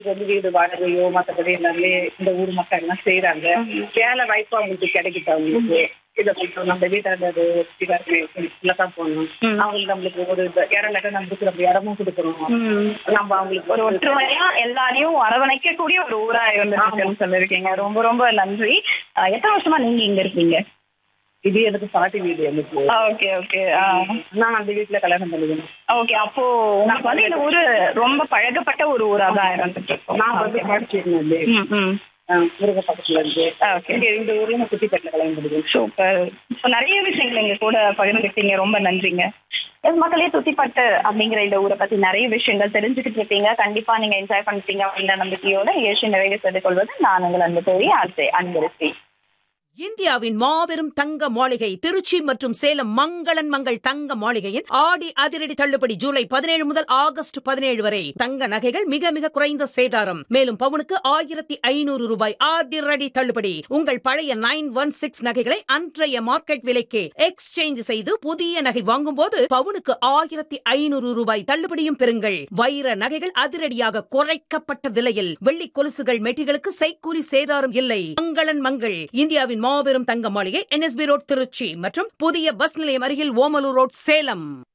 வந்து வீடு வாடகையோ மற்றபடி எல்லாமே இந்த ஊர் மக்கள் எல்லாம் செய்யறாங்க வேலை வாய்ப்பு அவங்களுக்கு கிடைக்குது அவங்களுக்கு இதை கொஞ்சம் நம்ம வீட்டாண்டது தான் போகணும் ம். அவங்களுக்கு நம்மளுக்கு ஒரு இது இடம் இல்லாட்டா நம்மளுக்கு நம்ம இடமும் கொடுக்கணும் ம். நம்ம அவங்களுக்கு ஒரு ஒற்றுமையா எல்லாரையும் அரவணைக்கக்கூடிய ஒரு ஊரா இருந்துருக்குன்னு சொல்லிருக்கீங்க ரொம்ப ரொம்ப நன்றி அஹ், எத்தனை வருஷமா நீங்க இங்க இருக்கீங்க இது எனக்கு பாட்டி வீடு எனக்கு ஓகே ஓகே நான் அந்த வீட்டுல கல்யாணம் பண்ணிக்கணும் ஓகே அப்போ உங்களுக்கு வந்து இந்த ஊரு ரொம்ப பழகப்பட்ட ஒரு ஊரா தான் இருந்துட்டு இருக்கும் நான் வந்து படிச்சிருந்தேன் ம், ம். முருக பக்கத்துல இருந்து ஓகே இங்க இந்த ஊர்ல நான் குட்டிப்பேட்டில் கல்யாணம் பண்ணிக்கணும் சூப்பர் இப்போ நிறைய விஷயங்கள் எங்க கூட பகிர்ந்துக்கிட்டீங்க ரொம்ப நன்றிங்க எஸ் மக்களே துத்திப்பட்டு அப்படிங்கிற இந்த ஊரை பத்தி நிறைய விஷயங்கள் தெரிஞ்சுக்கிட்டு இருப்பீங்க கண்டிப்பா நீங்க என்ஜாய் பண்ணிட்டீங்க அப்படின்ற நம்பிக்கையோட நிகழ்ச்சி நிறைவு செய்து கொள்வது நான் உங்கள் அன்பு தோழி ஆர்ஜே அன்பரசி இந்தியாவின் மாபெரும் தங்க மாளிகை திருச்சி மற்றும் சேலம் மங்களன் மங்கள் தங்க மாளிகையின் ஆடி அதிரடி தள்ளுபடி ஜூலை பதினேழு முதல் ஆகஸ்ட் பதினேழு வரை தங்க நகைகள் மிக மிக குறைந்த சேதாரம் மேலும் பவுனுக்கு ஆயிரத்தி ஐநூறு ரூபாய் அதிரடி தள்ளுபடி உங்கள் பழைய நைன் ஒன் சிக்ஸ் நகைகளை அன்றைய மார்க்கெட் விலைக்கு எக்ஸ்சேஞ்ச் செய்து புதிய நகை வாங்கும் போது பவுனுக்கு ஆயிரத்தி ஐநூறு ரூபாய் தள்ளுபடியும் பெறுங்கள் வைர நகைகள் அதிரடியாக குறைக்கப்பட்ட விலையில் வெள்ளி கொலுசுகள் மெட்டிகளுக்கு செய்கூலி சேதாரம் இல்லை மங்களன் மங்கள் இந்தியாவின் மாபெரும் தங்க மாளிகை என்எஸ்பி ரோட் திருச்சி மற்றும் புதிய பஸ் நிலையம் அருகில் ஓமலூர் ரோட் சேலம்